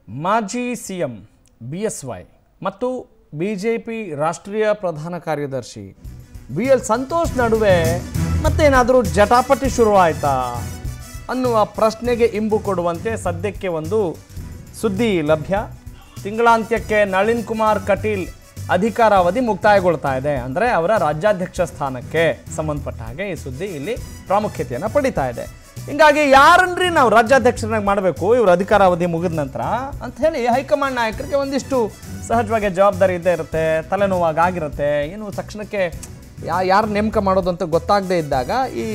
ಮಾಜಿ C M B S Y ಮತ್ತು B J P ರಾಷ್ಟ್ರೀಯ ಪ್ರಧಾನ ಕಾರ್ಯದರ್ಶಿ ಬಿ ಎಲ್ ಸಂತೋಷ್ ನಡುವೆ ಮತ್ತೇನಾದರೂ ಜಟಾಪಟಿ ಶುರುವಾಯಿತಾ ಅನ್ನುವ ಪ್ರಶ್ನೆಗೆ ಇಂಬು ಕೊಡುವಂತೆ ಸದ್ಯಕ್ಕೆ ಒಂದು ಸುದ್ದಿ ಲಭ್ಯ ತಿಂಗಳಾಂತ್ಯಕ್ಕೆ ನಳಿನ್ ಕುಮಾರ್ ಕಟೀಲ್ ಅಧಿಕಾರಾವಧಿ ಮುಕ್ತಾಯಗೊಳ್ತಾ ಇದೆ ಅಂದರೆ ಅವರ ರಾಜ್ಯಾಧ್ಯಕ್ಷ ಸ್ಥಾನಕ್ಕೆ ಸಂಬಂಧಪಟ್ಟ ಹಾಗೆ ಈ ಸುದ್ದಿ ಇಲ್ಲಿ ಪ್ರಾಮುಖ್ಯತೆಯನ್ನು ಪಡಿತಾ ಇದೆ ಹಿಂಗಾಗಿ ಯಾರನ್ರಿ ನಾವು ರಾಜ್ಯಾಧ್ಯಕ್ಷರನ್ನಾಗಿ ಮಾಡಬೇಕು ಇವ್ರ ಅಧಿಕಾರಾವಧಿ ಮುಗಿದ ನಂತರ ಅಂತ ಹೇಳಿ ಹೈಕಮಾಂಡ್ ನಾಯಕರಿಗೆ ಒಂದಿಷ್ಟು ಸಹಜವಾಗಿ ಜವಾಬ್ದಾರಿ ಇದ್ದೇ ಇರುತ್ತೆ ತಲೆನೋವಾಗಿ ಆಗಿರುತ್ತೆ ಏನು ತಕ್ಷಣಕ್ಕೆ ಯಾ ಯಾರು ನೇಮಕ ಮಾಡೋದು ಅಂತ ಗೊತ್ತಾಗದೇ ಇದ್ದಾಗ ಈ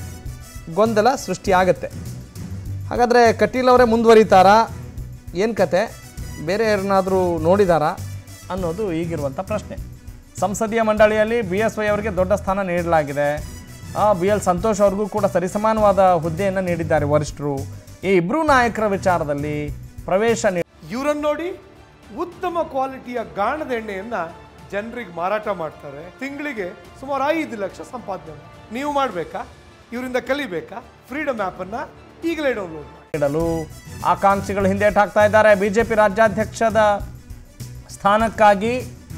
ಗೊಂದಲ ಸೃಷ್ಟಿಯಾಗತ್ತೆ ಹಾಗಾದರೆ ಕಟೀಲ್ ಅವರೇ ಮುಂದುವರಿತಾರಾ ಏನು ಕತೆ ಬೇರೆ ಯಾರನ್ನಾದರೂ ನೋಡಿದಾರಾ ಅನ್ನೋದು ಈಗಿರುವಂಥ ಪ್ರಶ್ನೆ ಸಂಸದೀಯ ಮಂಡಳಿಯಲ್ಲಿ ಬಿ ಎಸ್ ವೈ ಅವರಿಗೆ ದೊಡ್ಡ ಸ್ಥಾನ ನೀಡಲಾಗಿದೆ ಬಿ ಎಲ್ ಸಂತೋಷ್ ಅವ್ರಿಗೂ ಕೂಡ ಸರಿಸಮಾನವಾದ ಹುದ್ದೆಯನ್ನು ನೀಡಿದ್ದಾರೆ ವರಿಷ್ಠರು ಈ ಇಬ್ಬರೂ ನಾಯಕರ ವಿಚಾರದಲ್ಲಿ ಪ್ರವೇಶ ನೀ ಇವರನ್ನು ನೋಡಿ ಉತ್ತಮ ಕ್ವಾಲಿಟಿಯ ಗಾಣದ ಎಣ್ಣೆಯನ್ನ ಜನರಿಗೆ ಮಾರಾಟ ಮಾಡ್ತಾರೆ ತಿಂಗಳಿಗೆ ಸುಮಾರು ಐದು ಲಕ್ಷ ಸಂಪಾದನೆ ಮಾಡಿ. ನೀವು ಮಾಡಬೇಕಾ ಇವರಿಂದ ಕಲಿಬೇಕಾ ಫ್ರೀಡಮ್ ಆ್ಯಪನ್ನು ಈಗಲೇ ಡೌನ್ಲೋಡ್ ಮಾಡಿ ನೀಡಲು ಆಕಾಂಕ್ಷಿಗಳು ಹಿಂದೇಟಾಗ್ತಾ ಇದ್ದಾರೆ ಬಿಜೆಪಿ ರಾಜ್ಯಾಧ್ಯಕ್ಷದ ಸ್ಥಾನಕ್ಕಾಗಿ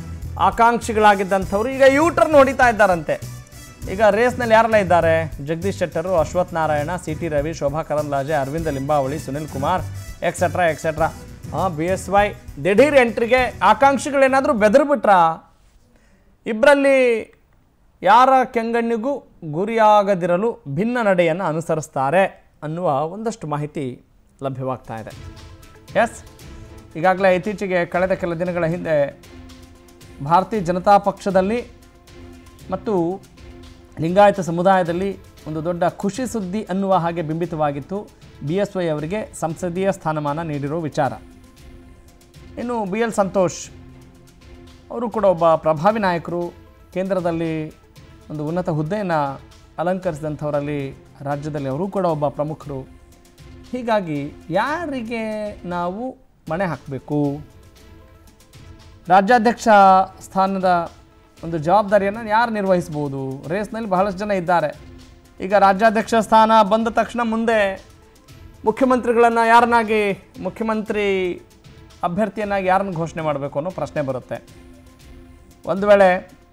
ಆಕಾಂಕ್ಷಿಗಳಾಗಿದ್ದಂಥವ್ರು ಈಗ ಯೂಟರ್ನ್ ಹೊಡಿತಾ ಇದ್ದಾರಂತೆ ಈಗ ರೇಸ್ನಲ್ಲಿ ಯಾರೆಲ್ಲ ಇದ್ದಾರೆ ಜಗದೀಶ್ ಶೆಟ್ಟರು Ashwath Narayan C T Ravi Shobha Karandlaje Arvind Limbavali Sunil Kumar etcetera etcetera ಹಾಂ ಬಿ ಎಸ್ ವೈ ದಿಢೀರ್ ಎಂಟ್ರಿಗೆ ಆಕಾಂಕ್ಷಿಗಳೇನಾದರೂ ಬೆದರ್ಬಿಟ್ರಾ ಇಬ್ಬರಲ್ಲಿ ಯಾರ ಕೆಂಗಣ್ಣಿಗೂ ಗುರಿಯಾಗದಿರಲು ಭಿನ್ನ ನಡೆಯನ್ನು ಅನುಸರಿಸ್ತಾರೆ ಅನ್ನುವ ಒಂದಷ್ಟು ಮಾಹಿತಿ ಲಭ್ಯವಾಗ್ತಾ ಇದೆ ಎಸ್ ಈಗಾಗಲೇ ಇತ್ತೀಚೆಗೆ ಕಳೆದ ಕೆಲ ದಿನಗಳ ಹಿಂದೆ ಭಾರತೀಯ ಜನತಾ ಪಕ್ಷದಲ್ಲಿ ಮತ್ತು ಲಿಂಗಾಯತ ಸಮುದಾಯದಲ್ಲಿ ಒಂದು ದೊಡ್ಡ ಖುಷಿ ಸುದ್ದಿ ಅನ್ನುವ ಹಾಗೆ ಬಿಂಬಿತವಾಗಿತ್ತು ಬಿ ಎಸ್ ವೈ ಅವರಿಗೆ ಸಂಸದೀಯ ಸ್ಥಾನಮಾನ ನೀಡಿರೋ ವಿಚಾರ ಇನ್ನು ಬಿ ಎಲ್ ಸಂತೋಷ್ ಅವರು ಕೂಡ ಒಬ್ಬ ಪ್ರಭಾವಿ ನಾಯಕರು ಕೇಂದ್ರದಲ್ಲಿ ಒಂದು ಉನ್ನತ ಹುದ್ದೆಯನ್ನು ಅಲಂಕರಿಸಿದಂಥವರಲ್ಲಿ ರಾಜ್ಯದಲ್ಲಿ ಅವರು ಕೂಡ ಒಬ್ಬ ಪ್ರಮುಖರು ಹೀಗಾಗಿ ಯಾರಿಗೆ ನಾವು ಮಣೆ ಹಾಕಬೇಕು ರಾಜ್ಯಾಧ್ಯಕ್ಷ ಸ್ಥಾನದ ಒಂದು ಜವಾಬ್ದಾರಿಯನ್ನು ಯಾರು ನಿರ್ವಹಿಸ್ಬೋದು ರೇಸ್ನಲ್ಲಿ ಬಹಳಷ್ಟು ಜನ ಇದ್ದಾರೆ ಈಗ ರಾಜ್ಯಾಧ್ಯಕ್ಷ ಸ್ಥಾನ ಬಂದ ತಕ್ಷಣ ಮುಂದೆ ಮುಖ್ಯಮಂತ್ರಿಗಳನ್ನು ಯಾರನ್ನಾಗಿ ಮುಖ್ಯಮಂತ್ರಿ ಅಭ್ಯರ್ಥಿಯನ್ನಾಗಿ ಯಾರನ್ನು ಘೋಷಣೆ ಮಾಡಬೇಕು ಅನ್ನೋ ಪ್ರಶ್ನೆ ಬರುತ್ತೆ ಒಂದು ವೇಳೆ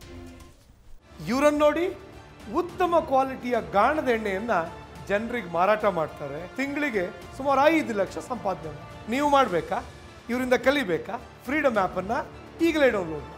ಇವರನ್ನು ನೋಡಿ ಉತ್ತಮ ಕ್ವಾಲಿಟಿಯ ಗಾಣದ ಎಣ್ಣೆಯನ್ನ ಜನರಿಗೆ ಮಾರಾಟ ಮಾಡ್ತಾರೆ ತಿಂಗಳಿಗೆ ಸುಮಾರು ಐದು ಲಕ್ಷ ಸಂಪಾದನೆ ಮಾಡಿ. ನೀವು ಮಾಡಬೇಕಾ ಇವರಿಂದ ಕಲಿಬೇಕಾ ಫ್ರೀಡಮ್ ಆ್ಯಪನ್ನು ಈಗಲೇ ಡೌನ್ಲೋಡ್ ಮಾಡಿ